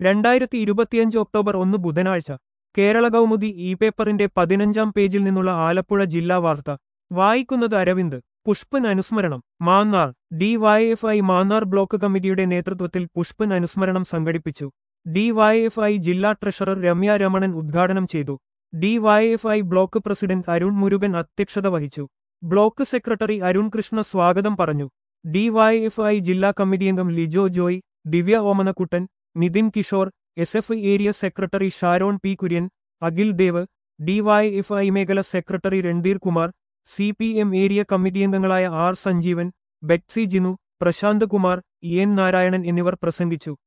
രണ്ടായിരത്തി ഇരുപത്തിയഞ്ച് ഒക്ടോബർ ഒന്ന് ബുധനാഴ്ച കേരള കൗമുദി ഇ പേപ്പറിന്റെ പതിനഞ്ചാം പേജിൽ നിന്നുള്ള ആലപ്പുഴ ജില്ലാ വാർത്ത വായിക്കുന്നത് അരവിന്ദ് പുഷ്പൻ അനുസ്മരണം മാന്നാർ ഡിവൈഎഫ്ഐ മാന്നാർ ബ്ലോക്ക് കമ്മിറ്റിയുടെ നേതൃത്വത്തിൽ പുഷ്പൻ അനുസ്മരണം സംഘടിപ്പിച്ചു ഡിവൈഎഫ്ഐ ജില്ലാ ട്രഷറർ രമ്യ രമണൻ ഉദ്ഘാടനം ചെയ്തു DYFI block president Arun Murukan അധ്യക്ഷത വഹിച്ചു ബ്ലോക്ക് സെക്രട്ടറി അരുൺ കൃഷ്ണ സ്വാഗതം പറഞ്ഞു ഡിവൈഎഫ്ഐ ജില്ലാ കമ്മിറ്റിയംഗം Lijo Joy Divya Omanakuttan Nithin Kishore S F area secretary Sharon P Kurian Akhil Dev DYFI മേഖല secretary Randhir Kumar C P M area കമ്മിറ്റിയംഗങ്ങളായ R Sanjeevan Betsy Jinu Prashanth Kumar E N Narayanan എന്നിവർ പ്രസംഗിച്ചു